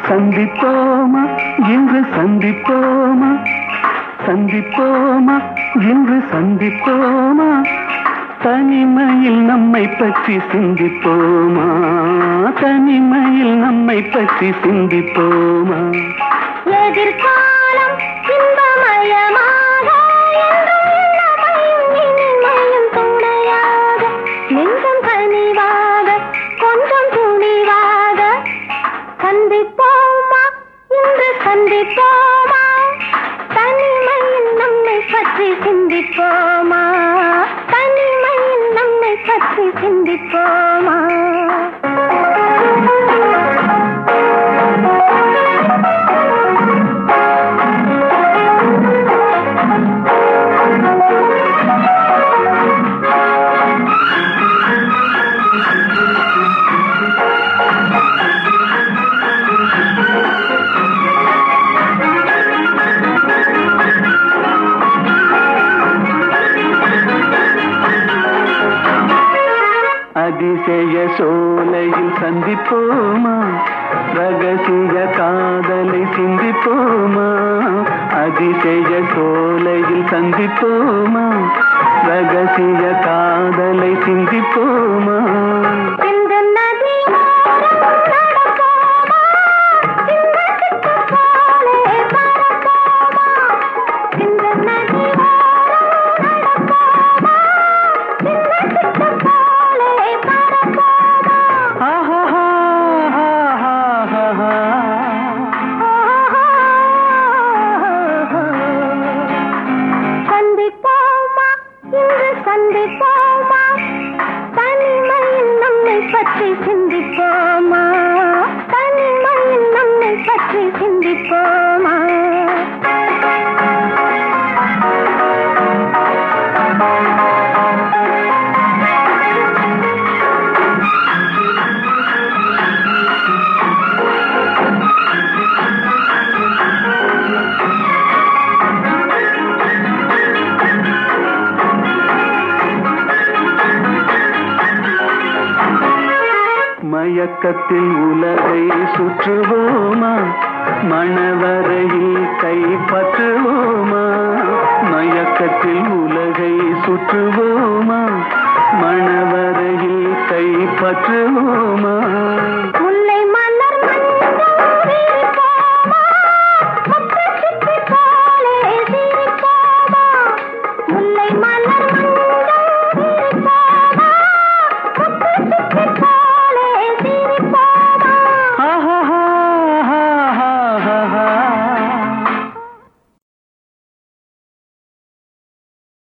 சந்திப்போமா இன்று சந்திப்போமா சந்திப்போமா இன்று சந்திப்போமா தனிமையில் நம்மை பற்றி சிந்திப்போமா தனிமையில் நம்மை பற்றி சிந்திப்போமா எதிர்காலம் இன்பமயமாக என்றும் இளமையும் இனிமையும் துணையாக நெஞ்சம் கனிவாக கொஞ்சம் துணிவாக சந்திப்போமா இன்று சந்திப்போமா தனிமையில் நம்மை பற்றி சிந்திப்போமா தனிமையில் நம்மை பற்றி சிந்திப்போமா அதிசய சோலையில் சந்திப்போமா ரகசிய காதலை சிந்திப்போமா அதிசய சோலையில் சந்திப்போமா ரகசிய காதலை சிந்திப்போமா இந்த நதி நடப்போமா இந்த சிட்டு போலே பறப்போமா இந்த நதி நடப்போமா இந்த சிட்டு போலே பறப்போமா ஆஹாஹாஹாஹா. சந்திப்போமா இன்று சந்திப்போமா தனிமையில் நம்மை பற்றி சிந்திப்போமா தனிமையில் நம்மை பற்றி சிந்திப்போமா மயக்கத்தில் உலகை சுற்றுவோமா மணவரையில் கைப்பற்றுவோமா மயக்கத்தில் உலகை சுற்றுவோமா மணவரையில் கைப்பற்றுவோமா